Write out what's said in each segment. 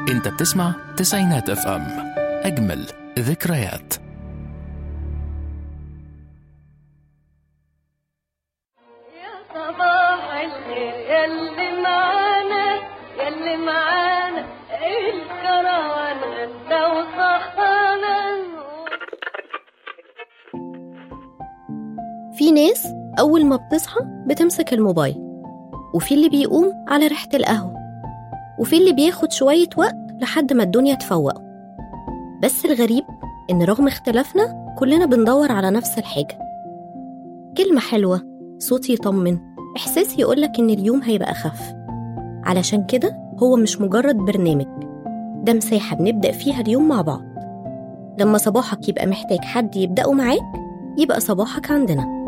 انت بتسمع تسعينات اف ام اجمل ذكريات يا صباح الخير يلي معانا يلي معانا الكروان غدا وصحانا في ناس أول ما بتصحى بتمسك الموبايل وفي اللي بيقوم على ريحة القهوة وفي اللي بياخد شوية وقت لحد ما الدنيا تفوق بس الغريب إن رغم اختلافنا كلنا بندور على نفس الحاجة كلمة حلوة صوت يطمن إحساس يقولك إن اليوم هيبقى أخف علشان كده هو مش مجرد برنامج ده مساحة بنبدأ فيها اليوم مع بعض لما صباحك يبقى محتاج حد يبدأه معاك يبقى صباحك عندنا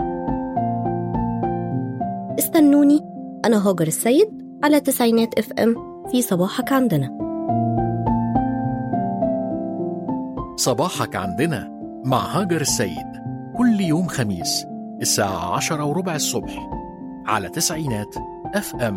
استنوني أنا هاجر السيد على تسعينات اف ام في صباحك عندنا صباحك عندنا مع هاجر السيد كل يوم خميس الساعة عشرة وربع الصبح على تسعينات اف ام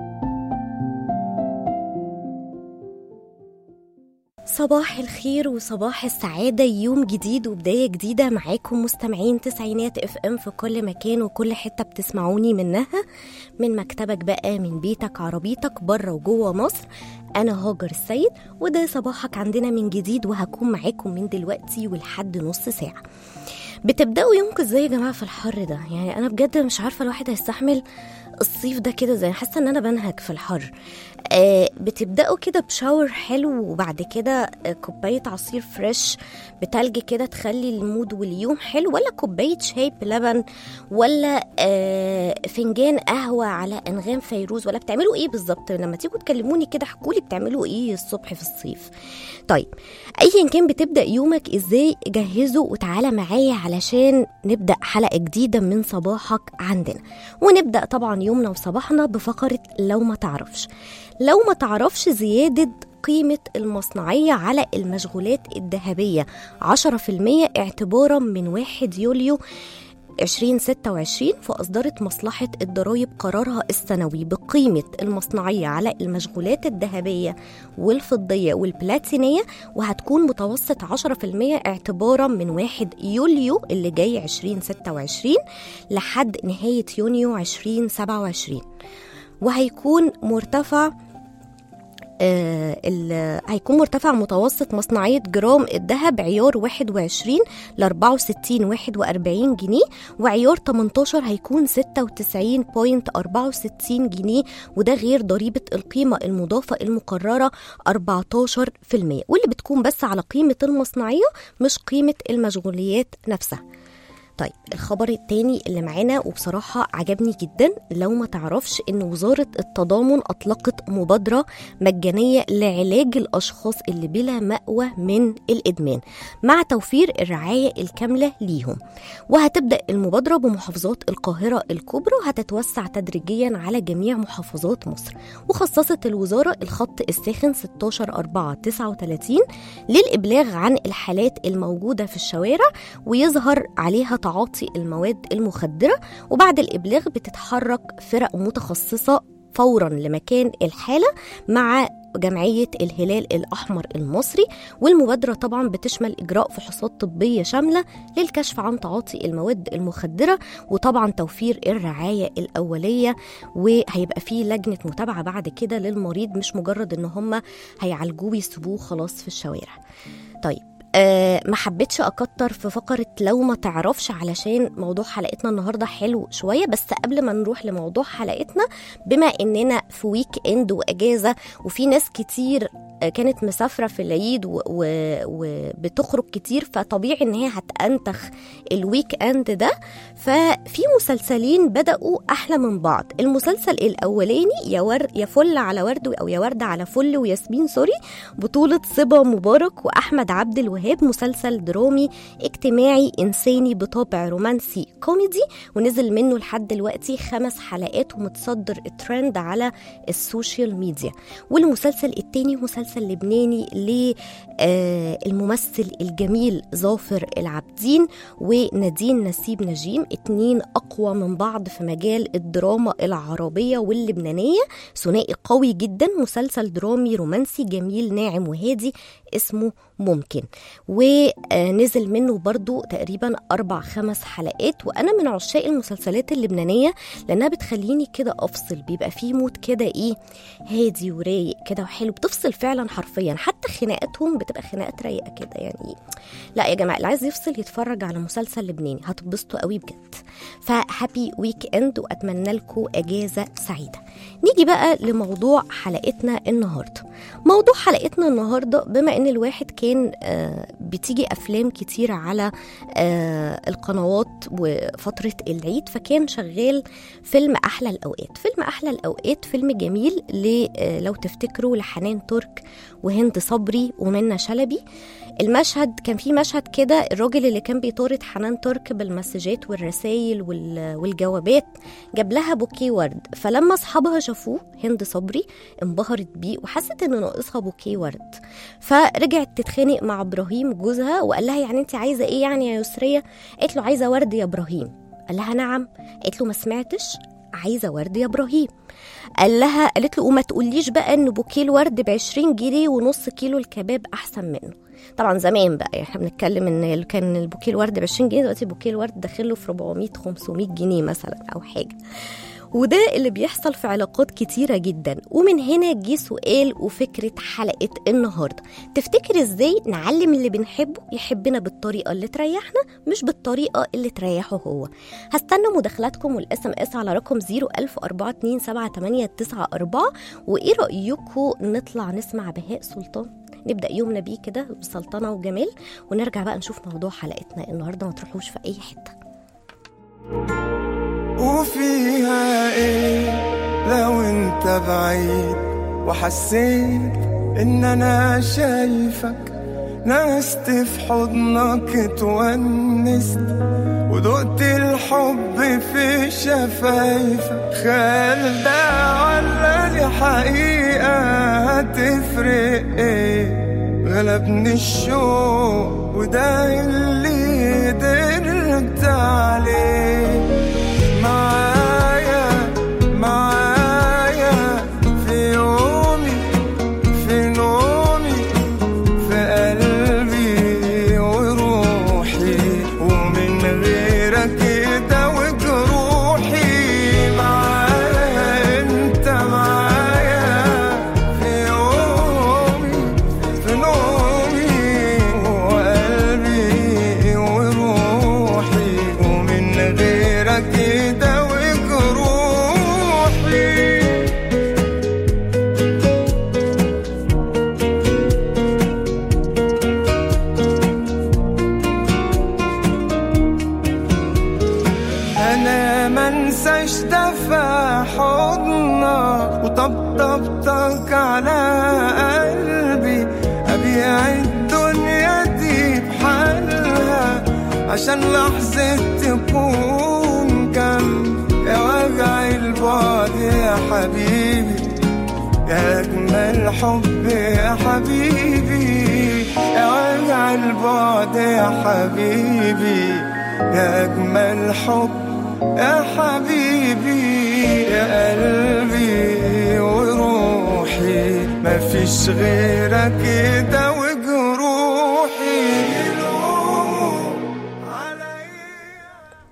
صباح الخير وصباح السعادة يوم جديد وبداية جديدة معاكم مستمعين تسعينات اف ام في كل مكان وكل حتة بتسمعوني منها من مكتبك بقى من بيتك عربيتك بره وجوه مصر أنا هاجر السيد وده صباحك عندنا من جديد وهكون معاكم من دلوقتي ولحد نص ساعة بتبدأوا يومكم ازاي يا جماعة في الحر ده يعني أنا بجد مش عارفة الواحد هيستحمل الصيف ده كده زي حاسة إن أنا بنهج في الحر آه بتبدأوا كده بشاور حلو وبعد كده آه، كوباية عصير فريش بتلج كده تخلي المود واليوم حلو ولا كوباية شاي بلبن ولا آه فنجان قهوة على أنغام فيروز ولا بتعملوا إيه بالظبط لما تيجوا تكلموني كده حكولي بتعملوا إيه الصبح في الصيف طيب ايا كان بتبدا يومك ازاي جهزه وتعالى معايا علشان نبدا حلقه جديده من صباحك عندنا ونبدا طبعا يومنا وصباحنا بفقره لو ما تعرفش لو ما تعرفش زياده قيمة المصنعية على المشغولات الذهبية 10% اعتبارا من 1 يوليو 2026 فأصدرت مصلحة الضرائب قرارها السنوي بقيمة المصنعية على المشغولات الذهبية والفضية والبلاتينية وهتكون متوسط 10% اعتبارا من 1 يوليو اللي جاي 2026 لحد نهاية يونيو 2027 وهيكون مرتفع آه، ال- هيكون مرتفع متوسط مصنعية جرام الذهب عيار 21 ل 64 41 جنيه وعيار 18 هيكون 96.64 جنيه وده غير ضريبة القيمة المضافة المقررة 14% واللي بتكون بس على قيمة المصنعية مش قيمة المشغوليات نفسها طيب الخبر التاني اللي معانا وبصراحة عجبني جدا لو ما تعرفش ان وزارة التضامن اطلقت مبادرة مجانية لعلاج الاشخاص اللي بلا مأوى من الادمان مع توفير الرعاية الكاملة ليهم وهتبدأ المبادرة بمحافظات القاهرة الكبرى وهتتوسع تدريجيا على جميع محافظات مصر وخصصت الوزارة الخط الساخن 16 4 39 للإبلاغ عن الحالات الموجودة في الشوارع ويظهر عليها تعاطي المواد المخدرة وبعد الإبلاغ بتتحرك فرق متخصصة فورا لمكان الحالة مع جمعية الهلال الأحمر المصري والمبادرة طبعا بتشمل إجراء فحوصات طبية شاملة للكشف عن تعاطي المواد المخدرة وطبعا توفير الرعاية الأولية وهيبقى فيه لجنة متابعة بعد كده للمريض مش مجرد إن هم هيعالجوه ويسيبوه خلاص في الشوارع طيب أه ما حبيتش اكتر في فقره لو ما تعرفش علشان موضوع حلقتنا النهارده حلو شويه بس قبل ما نروح لموضوع حلقتنا بما اننا في ويك اند واجازه وفي ناس كتير آه، كانت مسافره في العيد و- و- وبتخرج كتير فطبيعي ان هي هتأنتخ الويك اند ده ففي مسلسلين بدأوا احلى من بعض المسلسل الاولاني يا ور يا فل على ورد او يا ورد على فل وياسمين سوري بطولة صبا مبارك وأحمد عبد الوهاب وهاب مسلسل درامي اجتماعي إنساني بطابع رومانسي كوميدي ونزل منه لحد دلوقتي خمس حلقات ومتصدر الترند على السوشيال ميديا والمسلسل التاني مسلسل لبناني للممثل الجميل ظافر العابدين ونادين نسيب نجيم اتنين أقوى من بعض في مجال الدراما العربية واللبنانية ثنائي قوي جدا مسلسل درامي رومانسي جميل ناعم وهادي اسمه ممكن ونزل منه برضو تقريبا أربع خمس حلقات وأنا من عشاق المسلسلات اللبنانية لأنها بتخليني كده أفصل بيبقى في مود كده إيه هادي ورايق كده وحلو بتفصل فعلا حرفيا حتى خناقاتهم بتبقى خناقات رايقة كده يعني لا يا جماعة اللي عايز يفصل يتفرج على مسلسل لبناني هتتبسطوا قوي بجد فهابي ويك اند وأتمنى لكم أجازة سعيدة نيجي بقى لموضوع حلقتنا النهارده موضوع حلقتنا النهارده بما ان الواحد كان آه بتيجي افلام كتير على آه القنوات وفتره العيد فكان شغال فيلم احلى الاوقات فيلم احلى الاوقات فيلم جميل ل آه لو تفتكروا لحنان ترك وهند صبري ومنى شلبي المشهد كان في مشهد كده الراجل اللي كان بيطارد حنان ترك بالمسجات والرسائل والجوابات جاب لها بوكيه ورد فلما اصحابها شافوه هند صبري انبهرت بيه وحست انه ناقصها بوكيه ورد فرجعت تتخانق مع ابراهيم جوزها وقال لها يعني انت عايزه ايه يعني يا يسريه قالت له عايزه ورد يا ابراهيم قال لها نعم قالت له ما سمعتش عايزه ورد يا ابراهيم قال لها قالت له وما تقوليش بقى ان بوكيه الورد ب 20 جنيه ونص كيلو الكباب احسن منه طبعا زمان بقى احنا بنتكلم ان كان البوكيه الورد ب 20 جنيه دلوقتي بوكيه الورد داخله في 400 500 جنيه مثلا او حاجه وده اللي بيحصل في علاقات كتيرة جدا ومن هنا جه سؤال وفكرة حلقة النهاردة تفتكر ازاي نعلم اللي بنحبه يحبنا بالطريقة اللي تريحنا مش بالطريقة اللي تريحه هو هستنى مداخلاتكم والاس ام اس على رقم 010427894 وايه رأيكم نطلع نسمع بهاء سلطان نبدا يومنا بيه كده بسلطنه وجمال ونرجع بقى نشوف موضوع حلقتنا النهارده ما تروحوش في اي حته وفيها ايه لو انت بعيد وحسيت ان انا شايفك نست في حضنك اتونست ودقت الحب في شفايفك خيال ده ولا دي حقيقة هتفرق ايه غلبني الشوق وده اللي قدرت عليه معايا معايا في يومي في نومي في قلبي وروحي ومن غيرك كده وجروحي معايا انت معايا في يومي في نومي وقلبي وروحي ومن غيرك كده وجروحي انا منساش دفع حضنك وطبطبتك على قلبي ابيع الدنيا دي بحالها عشان لحظة تكون جنب يا وجع البعد يا حبيبي يا أجمل حب يا حبيبي يا وجع البعد يا حبيبي يا أجمل حب يا حبيبي يا قلبي وروحي مفيش غيرك كده وجروحي يلوم عليا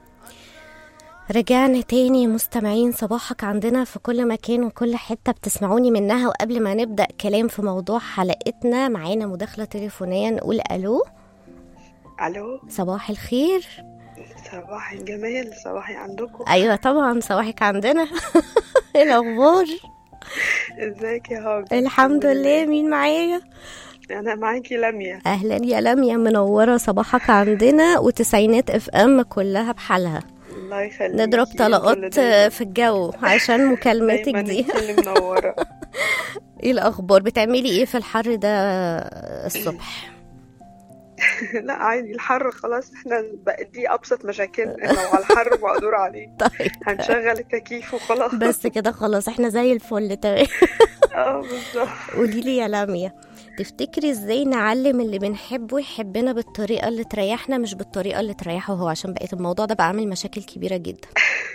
رجعنا تاني مستمعين صباحك عندنا في كل مكان وكل حتة بتسمعوني منها وقبل ما نبدأ كلام في موضوع حلقتنا معانا مداخلة تليفونية نقول ألو الو صباح الخير صباح الجمال صباحي عندكم أيوة طبعا صباحك عندنا إيه الأخبار ازيك يا هاجر الحمد لله مين معايا انا معاكي لميا أهلا يا لميا منورة صباحك عندنا وتسعينات اف ام كلها بحالها الله يخليك نضرب طلقات في الجو عشان مكالمتك دي اللي منوره ايه الاخبار بتعملي ايه في الحر ده الصبح لا عادي الحر خلاص احنا بقى دي ابسط مشاكلنا لو على الحر مقدور عليه طيب هنشغل التكييف وخلاص بس كده خلاص احنا زي الفل تمام اه بالظبط قولي لي يا لميا تفتكري ازاي نعلم اللي بنحبه يحبنا بالطريقه اللي تريحنا مش بالطريقه اللي تريحه هو عشان بقيت الموضوع ده بقى عامل مشاكل كبيره جدا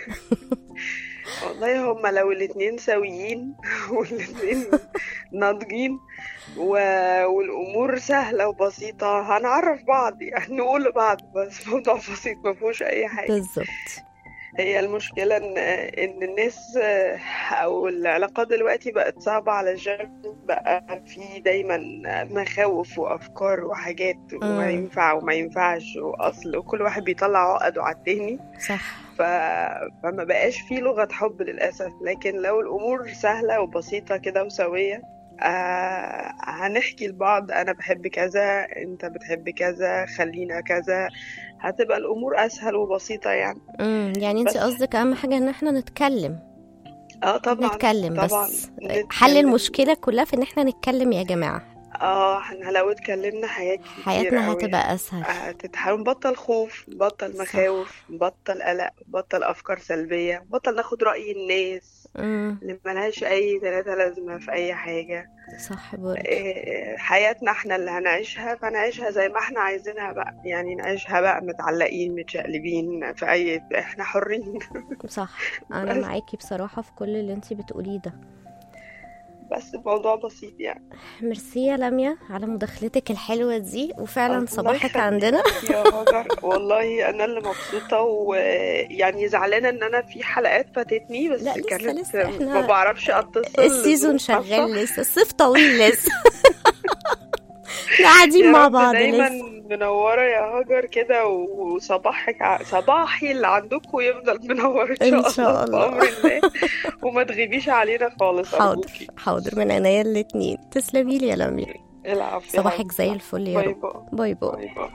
والله هما لو الاتنين سويين والاتنين ناضجين و... والامور سهله وبسيطه هنعرف بعض يعني نقول لبعض بس موضوع بسيط ما فيهوش اي حاجه بالظبط هي المشكله ان ان الناس او العلاقات دلوقتي بقت صعبه علشان بقى في دايما مخاوف وافكار وحاجات وما مم. ينفع وما ينفعش واصل وكل واحد بيطلع عقده على التاني صح ف... فما بقاش في لغة حب للأسف لكن لو الأمور سهلة وبسيطة كده وسوية آه هنحكي لبعض أنا بحب كذا أنت بتحب كذا خلينا كذا هتبقى الأمور أسهل وبسيطة يعني امم يعني انت بس. قصدك اهم حاجه ان احنا نتكلم اه طبعا نتكلم طبعا بس نتكلم. حل المشكله كلها في ان احنا نتكلم يا جماعه اه احنا لو اتكلمنا حاجات كتير حياتنا قوي هتبقى اسهل هتتحول نبطل خوف نبطل صح. مخاوف نبطل قلق نبطل أفكار سلبية نبطل ناخد رأي الناس امم اللي ملهاش أي تلاتة لازمة في أي حاجة صح برضه إيه، حياتنا احنا اللي هنعيشها فنعيشها زي ما احنا عايزينها بقى يعني نعيشها بقى متعلقين متشقلبين في اي احنا حرين صح انا بس. معاكي بصراحه في كل اللي انت بتقوليه ده بس الموضوع بسيط يعني ميرسي يا لميا على مداخلتك الحلوه دي وفعلا الله صباحك يخليك عندنا يا هاجر والله انا اللي مبسوطه ويعني زعلانه ان انا في حلقات فاتتني بس لا، لسه- كانت لسه احنا ما بعرفش اتصل السيزون لظروف خاصة. شغال لسه الصيف طويل لسه احنا قاعدين يا مع رب بعض دايما لسه منورة يا هاجر كده وصباحك ع- صباحي اللي عندكم يفضل منور ان إن شاء, شاء الله. الله بأمر الله وما تغيبيش علينا خالص حاضر أرجوكي حاضر من عينيا الاتنين تسلمي لي يا لميا العفو يا صباحك حبيبتي. زي الفل يا باي رب باي باي باي باي باي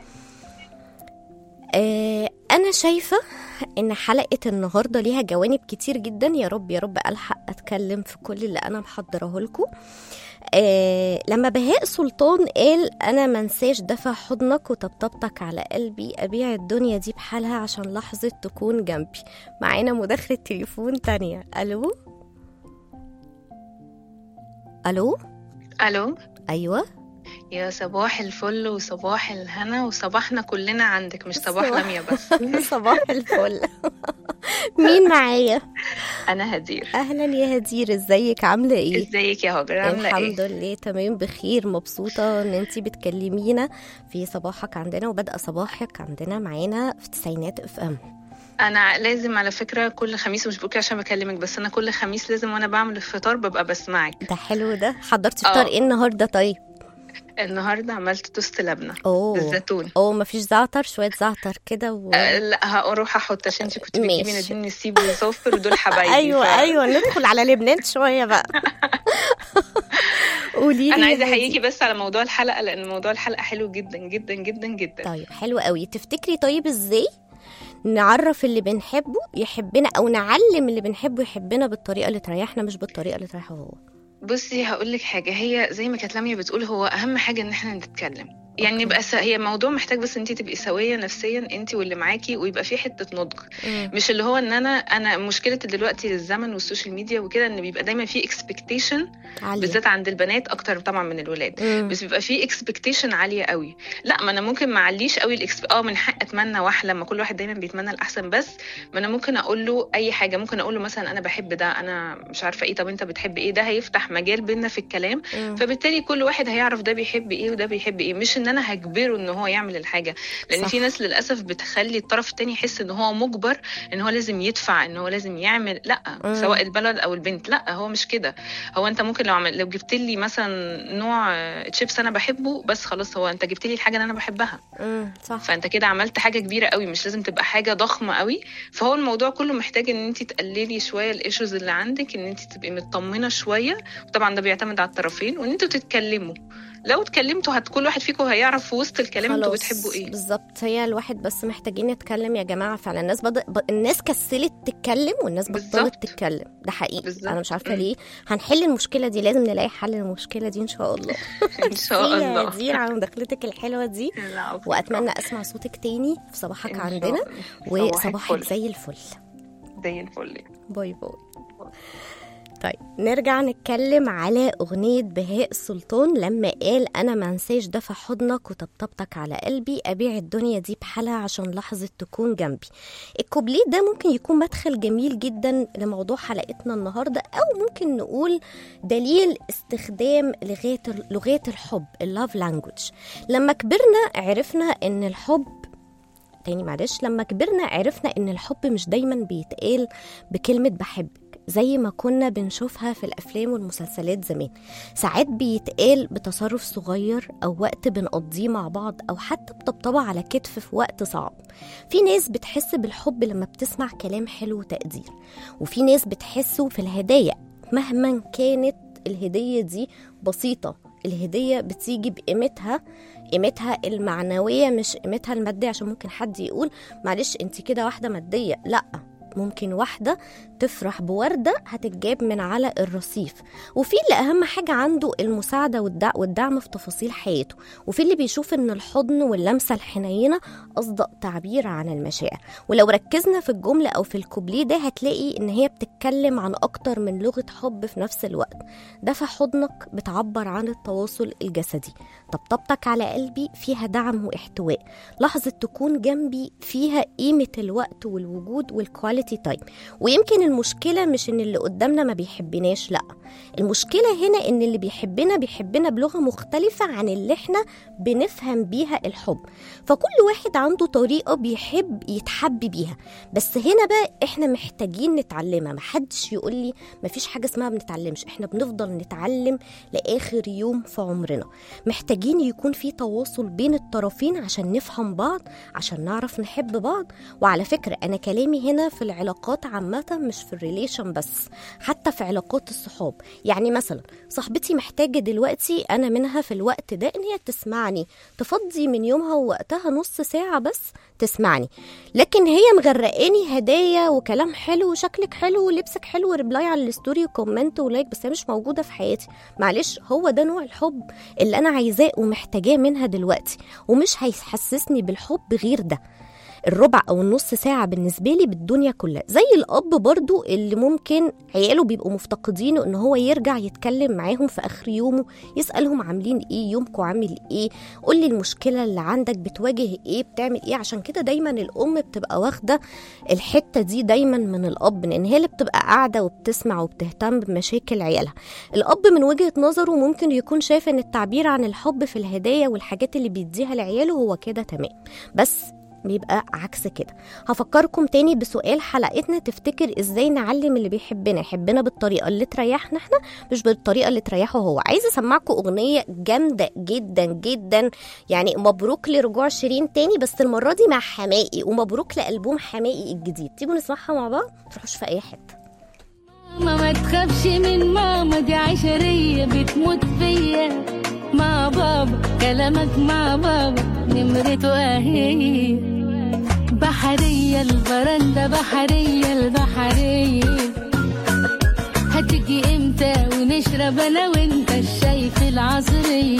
آه انا شايفه ان حلقه النهارده ليها جوانب كتير جدا يا رب يا رب الحق اتكلم في كل اللي انا محضره لكم آه لما بهاء سلطان قال انا منساش دفع حضنك وطبطبتك على قلبي ابيع الدنيا دي بحالها عشان لحظه تكون جنبي معانا مداخله تليفون تانية الو الو الو ايوه يا صباح الفل وصباح الهنا وصباحنا كلنا عندك مش صباح صباح. لميا بس صباح الفل مين معايا انا هدير اهلا يا هدير ازيك عامله ايه ازيك يا هاجر عامله الحمد ايه لله تمام بخير مبسوطة ان انتي بتكلمينا في صباحك عندنا وبدأ صباحك عندنا معانا في تسعينات اف ام انا لازم على فكره كل خميس مش بقول كده عشان بكلمك بس انا كل خميس لازم وانا بعمل الفطار ببقى بسمعك ده حلو ده حضرتي فطار آه. ايه النهارده طيب النهارده عملت توست لبنه اوه بالزيتون اوه مفيش زعتر شوية زعتر كده و... أه لا هروح احط عشان انت كنت بتجيبي ماشي. نادين نسيب وصفر ودول حبايبي ايوه ف- ايوه ندخل على لبنان شوية بقى قولي لي انا يا عايزه هدير. احييكي بس على موضوع الحلقه لان موضوع الحلقه حلو جدا جدا جدا جدا طيب حلو قوي تفتكري طيب ازاي نعرف اللي بنحبه يحبنا او نعلم اللي بنحبه يحبنا بالطريقه اللي تريحنا مش بالطريقه اللي تريحه هو بصي هقول لك حاجه هي زي ما كانت لميا بتقول هو اهم حاجه ان احنا نتكلم يعني أوكي. يبقى س... هي موضوع محتاج بس انت تبقي سويه نفسيا انت واللي معاكي ويبقى في حته نضج مم. مش اللي هو ان انا انا مشكله دلوقتي الزمن والسوشيال ميديا وكده ان بيبقى دايما في اكسبكتيشن عالية بالذات عند البنات اكتر طبعا من الولاد مم. بس بيبقى في اكسبكتيشن عاليه قوي لا ما انا ممكن ما اعليش قوي الإكسب... اه من حق اتمنى واحلم ما كل واحد دايما بيتمنى الاحسن بس ما انا ممكن اقول له اي حاجه ممكن اقول له مثلا انا بحب ده انا مش عارفه ايه طب انت بتحب ايه ده هيفتح مجال بينا في الكلام مم. فبالتالي كل واحد هيعرف ده بيحب ايه وده بيحب ايه مش ان انا هجبره ان هو يعمل الحاجه لان صح. في ناس للاسف بتخلي الطرف التاني يحس ان هو مجبر ان هو لازم يدفع ان هو لازم يعمل لا مم. سواء البلد او البنت لا هو مش كده هو انت ممكن لو عمل لو جبت لي مثلا نوع آه، تشيبس انا بحبه بس خلاص هو انت جبت لي الحاجه اللي انا بحبها مم. صح فانت كده عملت حاجه كبيره قوي مش لازم تبقى حاجه ضخمه قوي فهو الموضوع كله محتاج ان انت تقللي شويه الايشوز اللي عندك ان انت تبقي مطمنه شويه وطبعا ده بيعتمد على الطرفين وان انتوا تتكلموا لو اتكلمتوا هت كل واحد فيكم هيعرف في وسط الكلام انتوا خلاص، بتحبوا ايه بالظبط هي الواحد بس محتاجين نتكلم يا جماعه فعلا الناس بد... ب... الناس كسلت تتكلم والناس بطلت بالظبط. تتكلم ده حقيقي بالظبط. انا مش عارفه مم. ليه هنحل المشكله دي لازم نلاقي حل للمشكله دي ان شاء الله ان شاء ميرسي يا الله دير على مداخلتك الحلوه دي العفو. واتمنى اسمع صوتك تاني في صباحك إن شاء عندنا الله. صباحك وصباحك فل. زي الفل زي الفل باي باي طيب نرجع نتكلم على أغنية بهاء السلطان لما قال أنا ما انساش دفع حضنك وطبطبتك على قلبي أبيع الدنيا دي بحالها عشان لحظة تكون جنبي الكوبليه ده ممكن يكون مدخل جميل جدا لموضوع حلقتنا النهاردة أو ممكن نقول دليل استخدام لغات لغات الحب اللاف لانجوج لما كبرنا عرفنا إن الحب تاني معلش لما كبرنا عرفنا ان الحب مش دايما بيتقال بكلمة بحبك زي ما كنا بنشوفها في الافلام والمسلسلات زمان ساعات بيتقال بتصرف صغير او وقت بنقضيه مع بعض او حتى بطبطبة على كتف في وقت صعب في ناس بتحس بالحب لما بتسمع كلام حلو وتقدير وفي ناس بتحسه في الهدايا مهما كانت الهدية دي بسيطة الهدية بتيجي بقيمتها قيمتها المعنوية مش قيمتها المادية عشان ممكن حد يقول معلش انت كده واحدة مادية لا ممكن واحدة تفرح بوردة هتتجاب من على الرصيف وفي اللي أهم حاجة عنده المساعدة والدع- والدعم في تفاصيل حياته وفي اللي بيشوف إن الحضن واللمسة الحنينة أصدق تعبير عن المشاعر ولو ركزنا في الجملة أو في الكوبليه ده هتلاقي إن هي بتتكلم عن أكتر من لغة حب في نفس الوقت دفع حضنك بتعبر عن التواصل الجسدي طبطبتك على قلبي فيها دعم واحتواء لحظة تكون جنبي فيها قيمة الوقت والوجود والكواليتي تايم ويمكن المشكلة مش إن اللي قدامنا ما بيحبناش لأ المشكلة هنا إن اللي بيحبنا بيحبنا بلغة مختلفة عن اللي إحنا بنفهم بيها الحب فكل واحد عنده طريقة بيحب يتحب بيها بس هنا بقى إحنا محتاجين نتعلمها محدش يقول لي مفيش حاجة اسمها بنتعلمش إحنا بنفضل نتعلم لآخر يوم في عمرنا محتاجين يكون في تواصل بين الطرفين عشان نفهم بعض عشان نعرف نحب بعض وعلى فكرة أنا كلامي هنا في العلاقات عامة مش في الريليشن بس حتى في علاقات الصحاب يعني مثلا صاحبتي محتاجة دلوقتي أنا منها في الوقت ده إن هي تسمعني تفضي من يومها ووقتها نص ساعة بس تسمعني لكن هي مغرقاني هدايا وكلام حلو وشكلك حلو ولبسك حلو وريبلاي على الستوري وكومنت ولايك بس هي مش موجودة في حياتي معلش هو ده نوع الحب اللي أنا عايزاه ومحتاجاه منها دلوقتي ومش هيحسسني بالحب غير ده الربع او النص ساعه بالنسبه لي بالدنيا كلها زي الاب برضو اللي ممكن عياله بيبقوا مفتقدينه ان هو يرجع يتكلم معاهم في اخر يومه يسالهم عاملين ايه يومكم عامل ايه قول لي المشكله اللي عندك بتواجه ايه بتعمل ايه عشان كده دايما الام بتبقى واخده الحته دي دايما من الاب لان هي اللي بتبقى قاعده وبتسمع وبتهتم بمشاكل عيالها الاب من وجهه نظره ممكن يكون شايف ان التعبير عن الحب في الهدايا والحاجات اللي بيديها لعياله هو كده تمام بس بيبقى عكس كده هفكركم تاني بسؤال حلقتنا تفتكر ازاي نعلم اللي بيحبنا يحبنا بالطريقه اللي تريحنا احنا مش بالطريقه اللي تريحه هو عايزه اسمعكم اغنيه جامده جدا جدا يعني مبروك لرجوع شيرين تاني بس المره دي مع حماقي ومبروك لالبوم حماقي الجديد تيجوا نسمعها مع بعض تروحوش في اي حته ماما ما تخافش من ماما دي عشرية بتموت فيا مع بابا كلامك مع بابا نمرته اهي بحرية البرندة بحرية البحرية هتيجي امتى ونشرب انا وانت الشاي في العصرية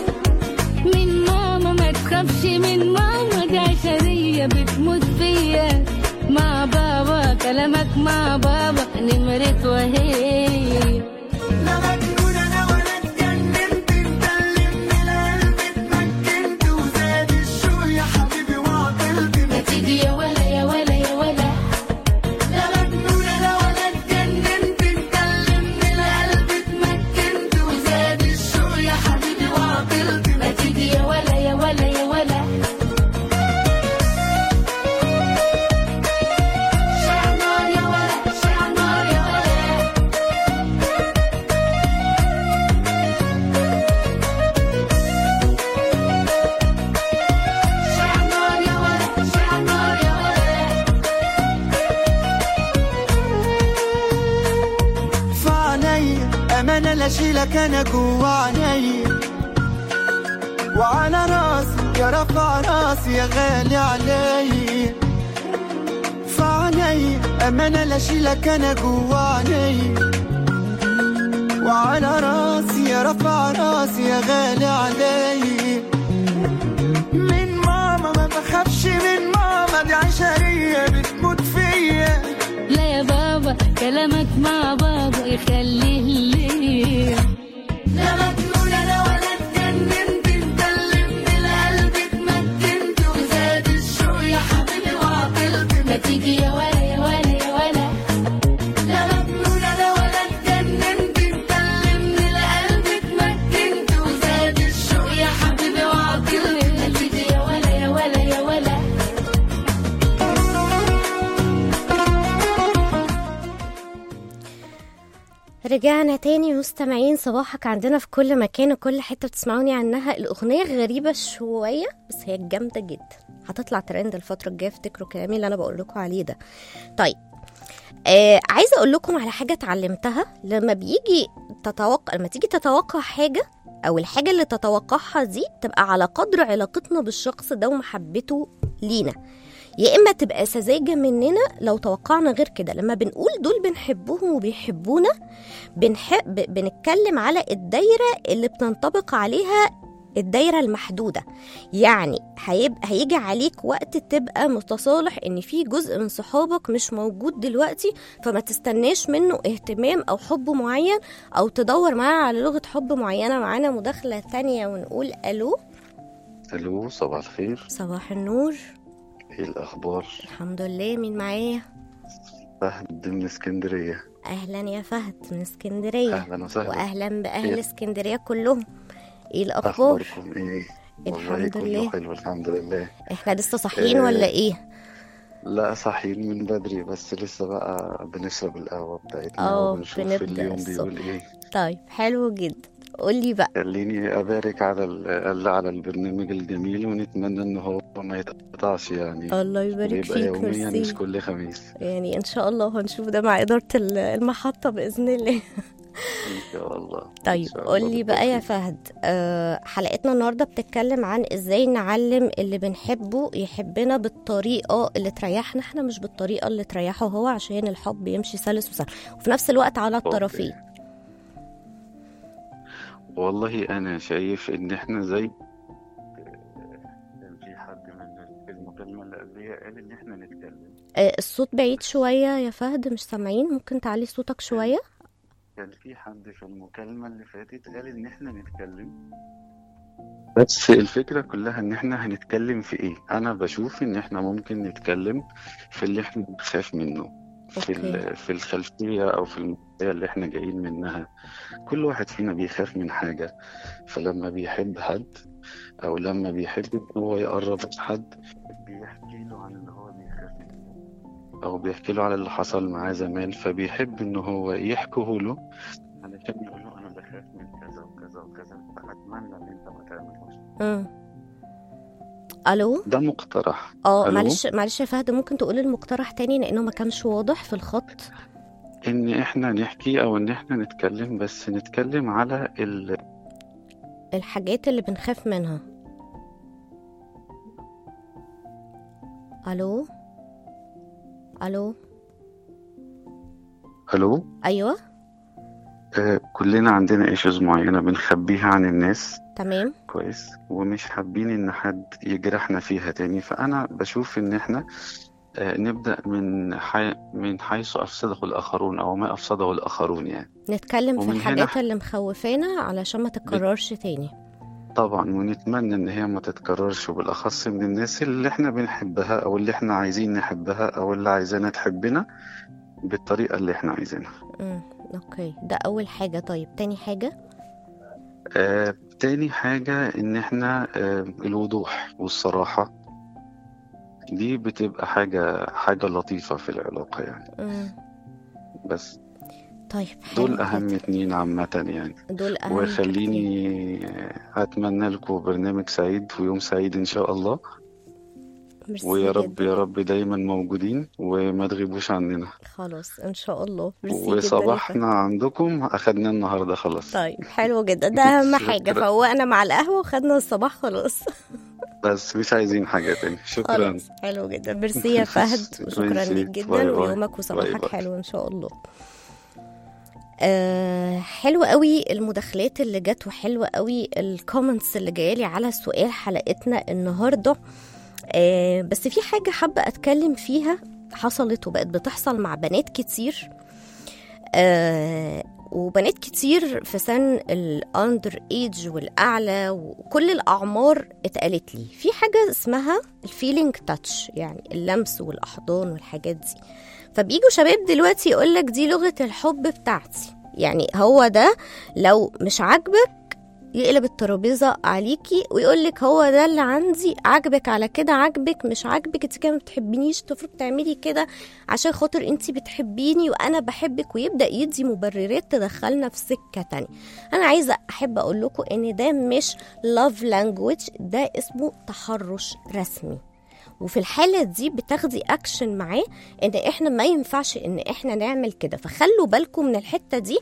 من ماما ما تخافش من ماما دي عشرية بتموت فيا مع بابا كلامك مع بابا نمرة وهي لا مجنون انا ولا اتجننت انت اللي من القلب اتمكنت وزاد الشوق يا حبيبي وعطلت ما تيجي يا ولا يا ولا يا ولا لا مجنون انا ولا اتجننت انت اللي من القلب اتمكنت وزاد الشوق يا حبيبي وعطلت ما تيجي يا ولا يا ولا يا ولا شعر نار يا ولا شعر نار يا ولا شعر نار يا ولا شعر نار يا ولا فعليا امانه لا اشيلك انا جوا عينيا وعلى راسي يا رفع راسي يا غالي علي فعني أمانة لا أشيلك أنا جوا عيني وعلى راسي يا رفع راسي يا غالي علي من ماما ما بخافش من ماما دي عشرية بتموت فيا لا يا بابا كلامك مع بابا يخليه ليا لا مجنون انا ولا اتجننت انت اللي من القلب اتمكنت وزاد الشوق يا حبيبي وعقلت ما تيجي يا ولا يا ولا يا ولا لا مجنون انا ولا اتجننت انت اللي من القلب اتمكنت وزاد الشوق يا حبيبي وعقلت ما تيجي يا ولا يا ولا يا ولا رجعنا تاني مستمعين صباحك عندنا في كل مكان وكل حتة بتسمعوني عنها الأغنية غريبة شوية بس هي جامدة جدا هتطلع ترند الفترة الجاية افتكروا كلامي اللي أنا بقول لكم عليه ده طيب آه عايزة أقول لكم على حاجة اتعلمتها لما بيجي تتوقع لما تيجي تتوقع حاجة أو الحاجة اللي تتوقعها دي تبقى على قدر علاقتنا بالشخص ده ومحبته لينا يا اما تبقى سذاجه مننا لو توقعنا غير كده لما بنقول دول بنحبهم وبيحبونا بنحب بنتكلم على الدايره اللي بتنطبق عليها الدايره المحدوده يعني هيبقى هيجي عليك وقت تبقى متصالح ان في جزء من صحابك مش موجود دلوقتي فما تستناش منه اهتمام او حب معين او تدور معاه على لغه حب معينه معانا مداخله ثانيه ونقول الو الو صباح الخير صباح النور ايه الاخبار الحمد لله مين معايا فهد من اسكندريه اهلا يا فهد من اسكندريه اهلا وسهلا واهلا باهل إيه؟ اسكندريه كلهم ايه الاخبار اخباركم ايه والله الحمد كله لله. حلو الحمد لله احنا لسه صاحيين إيه. ولا ايه لا صاحيين من بدري بس لسه بقى بنشرب القهوه بتاعتنا آه، وبنشوف بنبدأ اليوم الصبح. بيقول ايه طيب حلو جدا قولي بقى خليني ابارك على ال- على البرنامج الجميل ونتمنى ان هو ما يتقطعش يعني الله يبارك ويبقى فيك يوميا مش ميرسي كل خميس يعني ان شاء الله هنشوف ده مع اداره ال- المحطه باذن الله ان شاء الله طيب إن شاء الله قولي بقى يا بالتوفيق. فهد آه، حلقتنا النهارده بتتكلم عن ازاي نعلم اللي بنحبه يحبنا بالطريقه اللي تريحنا احنا مش بالطريقه اللي تريحه هو عشان الحب يمشي سلس وسهل وفي نفس الوقت على الطرفين والله انا شايف ان احنا زي كان في حد من المكالمه اللي قبليه قال ان احنا نتكلم آه، الصوت بعيد شويه يا فهد مش سامعين ممكن تعلي صوتك شويه كان في حد في المكالمه اللي فاتت قال ان احنا نتكلم بس الفكره كلها ان احنا هنتكلم في ايه انا بشوف ان احنا ممكن نتكلم في اللي احنا بنخاف منه في أوكي. ال- في الخلفيه او في المنطقه اللي احنا جايين منها كل واحد فينا بيخاف من حاجه فلما بيحب حد او لما بيحب ان هو يقرب من حد بيحكي له عن اللي هو بيخاف منه او بيحكي له على اللي حصل معاه زمان فبيحب ان هو يحكيه له علشان يقول له انا بخاف من كذا وكذا وكذا فاتمنى ان انت ما تعملوش مم. الو ده مقترح اه ألو؟ معلش معلش يا فهد ممكن تقول المقترح تاني لانه ما كانش واضح في الخط ان احنا نحكي او ان احنا نتكلم بس نتكلم على ال... الحاجات اللي بنخاف منها الو الو الو ايوه آه كلنا عندنا ايشوز معينة بنخبيها عن الناس تمام كويس ومش حابين ان حد يجرحنا فيها تاني فانا بشوف ان احنا آه، نبدأ من حي... من حيث أفسده الآخرون أو ما أفسده الآخرون يعني نتكلم في ومن الحاجات هنا- اللي مخوفانا علشان ما تتكررش تاني طبعا ونتمنى إن هي ما تتكررش وبالأخص من الناس اللي إحنا بنحبها أو اللي إحنا عايزين نحبها أو اللي عايزانا تحبنا بالطريقة اللي إحنا عايزينها امم اوكي ده اول حاجه طيب تاني حاجه آه، تاني حاجة إن إحنا آه، الوضوح والصراحة دي بتبقى حاجة حاجة لطيفة في العلاقة يعني امم بس طيب حلو دول جدا. أهم اتنين عامة يعني دول اهم حاجتين. وخليني أتمنى لكم برنامج سعيد ويوم سعيد إن شاء الله ميرسي ويا رب جدا يا رب دايما موجودين وما تغيبوش عننا خلاص ان شاء الله ميرسي جدا يا وصباحنا فهد. عندكم اخدنا النهارده خلاص طيب حلو جدا ده اهم حاجه شكرا. فوقنا مع القهوه وخدنا الصباح خلاص بس مش عايزين حاجة تاني شكرا خلاص حلو جدا ميرسي يا فهد وشكرا ميرسي. ليك باي جدا باي. ويومك باي وصباحك باي. حلو ان شاء الله آه حلو قوي المداخلات اللي جت وحلو قوي الكومنتس اللي جايلي على سؤال حلقتنا النهارده آه بس في حاجه حابه اتكلم فيها حصلت وبقت بتحصل مع بنات كتير آه وبنات كتير في سن الاندر ايج والاعلى وكل الاعمار اتقالت لي في حاجه اسمها الفيلينج تاتش يعني اللمس والاحضان والحاجات دي فبيجوا شباب دلوقتي يقولك دي لغه الحب بتاعتي يعني هو ده لو مش عاجبك يقلب الترابيزه عليكي ويقولك هو ده اللي عندي عاجبك على كده عاجبك مش عاجبك انت كده ما بتحبنيش المفروض تعملي كده عشان خاطر انت بتحبيني وانا بحبك ويبدا يدي مبررات تدخلنا في سكه تانية انا عايزه احب اقول لكم ان ده مش لاف لانجويج ده اسمه تحرش رسمي وفي الحالة دي بتاخدي أكشن معاه إن إحنا ما ينفعش إن إحنا نعمل كده فخلوا بالكم من الحتة دي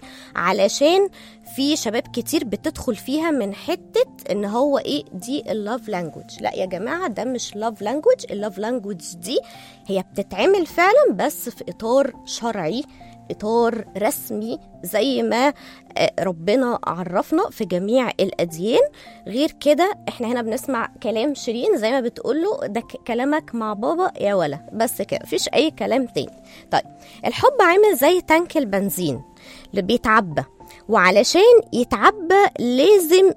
علشان في شباب كتير بتدخل فيها من حتة إن هو إيه دي اللاف لانجوج لا يا جماعة ده مش لاف لانجوج اللاف لانجوج دي هي بتتعمل فعلا بس في إطار شرعي إطار رسمي زي ما آه، ربنا عرفنا في جميع الأديان غير كده احنا هنا بنسمع كلام شيرين زي ما بتقوله ده ك- كلامك مع بابا يا ولا بس كده مفيش اي كلام تاني طيب الحب عامل زي تانك البنزين اللي بيتعبى وعلشان يتعبى لازم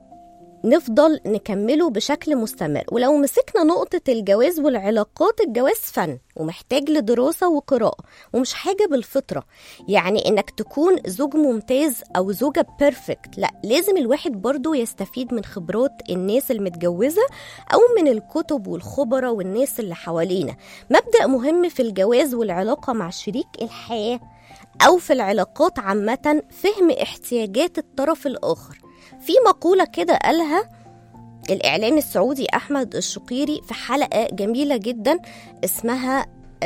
نفضل نكمله بشكل مستمر ولو مسكنا نقطة الجواز والعلاقات الجواز فن ومحتاج لدراسة وقراءة ومش حاجة بالفطرة يعني انك تكون زوج ممتاز او زوجة بيرفكت لا لازم الواحد برضو يستفيد من خبرات الناس المتجوزة او من الكتب والخبراء والناس اللي حوالينا مبدأ مهم في الجواز والعلاقة مع شريك الحياة او في العلاقات عامة فهم احتياجات الطرف الاخر في مقولة كده قالها الإعلامي السعودي أحمد الشقيري في حلقة جميلة جدا اسمها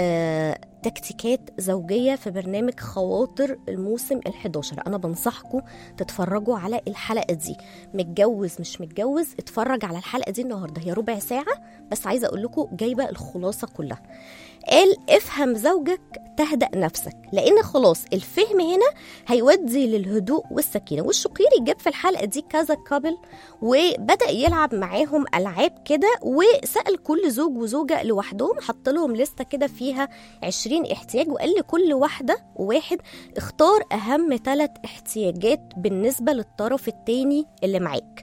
آه تكتيكات زوجية في برنامج خواطر الموسم ال11 أنا بنصحكم تتفرجوا على الحلقة دي متجوز مش متجوز اتفرج على الحلقة دي النهاردة هي ربع ساعة بس عايزة أقول لكم جايبة الخلاصة كلها قال افهم زوجك تهدأ نفسك لأن خلاص الفهم هنا هيودي للهدوء والسكينة والشقيري جاب في الحلقة دي كذا كابل وبدأ يلعب معاهم ألعاب كده وسأل كل زوج وزوجة لوحدهم حط لهم لستة كده فيها 20 احتياج وقال لكل واحدة وواحد اختار أهم ثلاث احتياجات بالنسبة للطرف التاني اللي معاك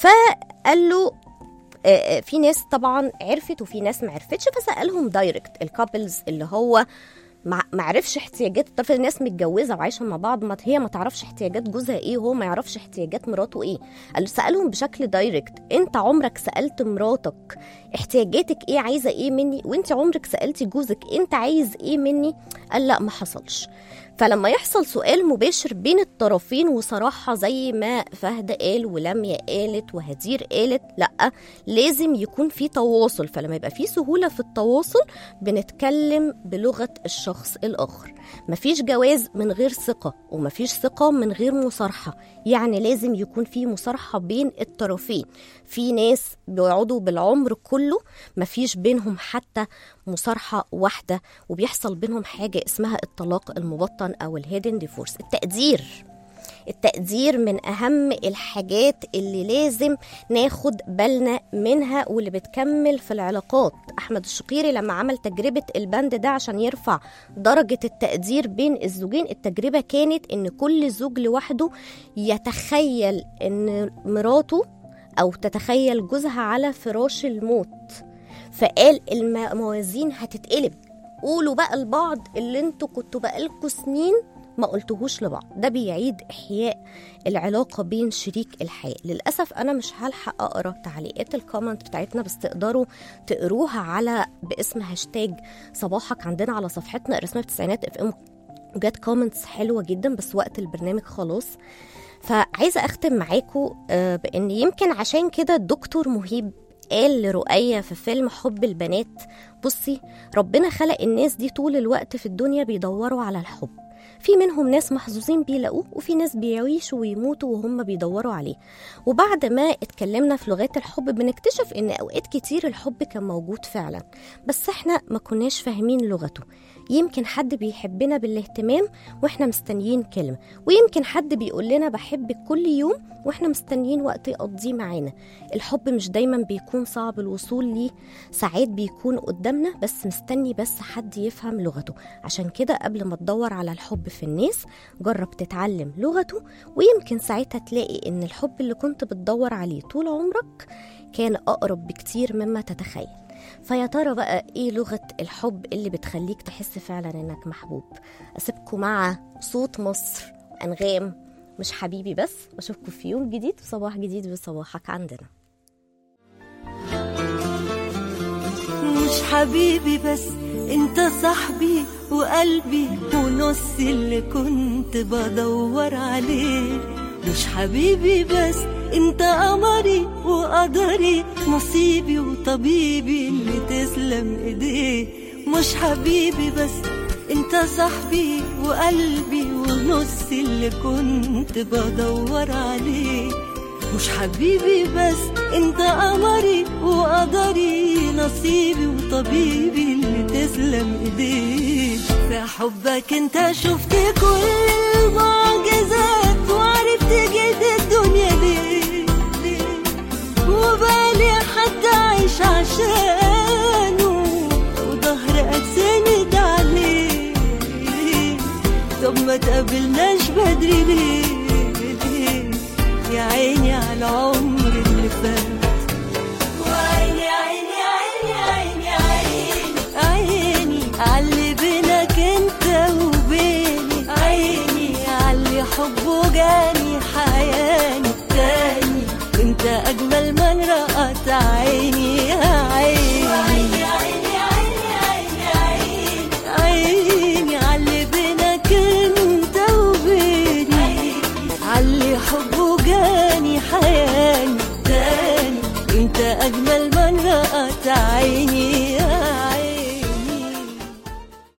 فقال له آه، آه، في ناس طبعا عرفت وفي ناس ما عرفتش فسالهم دايركت الكابلز اللي هو ما ما عرفش احتياجات الطرف الناس متجوزه وعايشه مع بعض ما هي ما تعرفش احتياجات جوزها ايه وهو ما يعرفش احتياجات مراته ايه قال سالهم بشكل دايركت انت عمرك سالت مراتك احتياجاتك ايه عايزه ايه مني وانت عمرك سالتي جوزك انت عايز ايه مني قال لا ما حصلش فلما يحصل سؤال مباشر بين الطرفين وصراحة زي ما فهد قال ولميا قالت وهدير قالت لأ لازم يكون في تواصل فلما يبقى في سهولة في التواصل بنتكلم بلغة الشخص الآخر مفيش جواز من غير ثقة ومفيش ثقة من غير مصارحة يعني لازم يكون في مصارحة بين الطرفين في ناس بيقعدوا بالعمر كله مفيش بينهم حتى مصارحة واحدة وبيحصل بينهم حاجة اسمها الطلاق المبطن أو الهيدن ديفورس التقدير التقدير من أهم الحاجات اللي لازم ناخد بالنا منها واللي بتكمل في العلاقات أحمد الشقيري لما عمل تجربة البند ده عشان يرفع درجة التقدير بين الزوجين التجربة كانت إن كل زوج لوحده يتخيل إن مراته أو تتخيل جوزها على فراش الموت فقال الموازين هتتقلب قولوا بقى لبعض اللي انتوا كنتوا بقالكوا سنين ما قلتهوش لبعض ده بيعيد احياء العلاقه بين شريك الحياه للاسف انا مش هلحق اقرا تعليقات الكومنت بتاعتنا بس تقدروا تقروها على باسم هاشتاج صباحك عندنا على صفحتنا الرسميه بتسعينات اف ام جت كومنتس حلوه جدا بس وقت البرنامج خلاص فعايزه اختم معاكم آه، بان يمكن عشان كده الدكتور مهيب قال لرؤية في فيلم حب البنات بصي ربنا خلق الناس دي طول الوقت في الدنيا بيدوروا على الحب في منهم ناس محظوظين بيلاقوه وفي ناس بيعيشوا ويموتوا وهم بيدوروا عليه وبعد ما اتكلمنا في لغات الحب بنكتشف ان اوقات كتير الحب كان موجود فعلا بس احنا ما كناش فاهمين لغته يمكن حد بيحبنا بالاهتمام واحنا مستنيين كلمة ويمكن حد بيقول لنا بحبك كل يوم واحنا مستنيين وقت يقضيه معانا الحب مش دايما بيكون صعب الوصول ليه ساعات بيكون قدامنا بس مستني بس حد يفهم لغته عشان كده قبل ما تدور على الحب في الناس جرب تتعلم لغته ويمكن ساعتها تلاقي ان الحب اللي كنت بتدور عليه طول عمرك كان اقرب بكتير مما تتخيل فيا ترى بقى ايه لغة الحب اللي بتخليك تحس فعلا انك محبوب اسيبكم مع صوت مصر انغام مش حبيبي بس واشوفكم في يوم جديد وصباح جديد بصباحك عندنا مش حبيبي بس انت صاحبي وقلبي ونص اللي كنت بدور عليه مش حبيبي بس انت قمري وقدري نصيبي وطبيبي اللي تسلم ايديه مش حبيبي بس انت صاحبي وقلبي ونص اللي كنت بدور عليه مش حبيبي بس انت قمري وقدري نصيبي وطبيبي اللي تسلم ايديه في حبك انت شفت كل المعجزات وعرفت جد الدنيا ليه ليه وبالي حد عايش عشانه وظهر اتسند عليه طب ما تقابلناش بدري ليه ليه يا عيني على العمر اللي فات وعيني عيني عيني عيني عيني عيني عاللي بينك انت وبيني عيني عاللي حبه جاني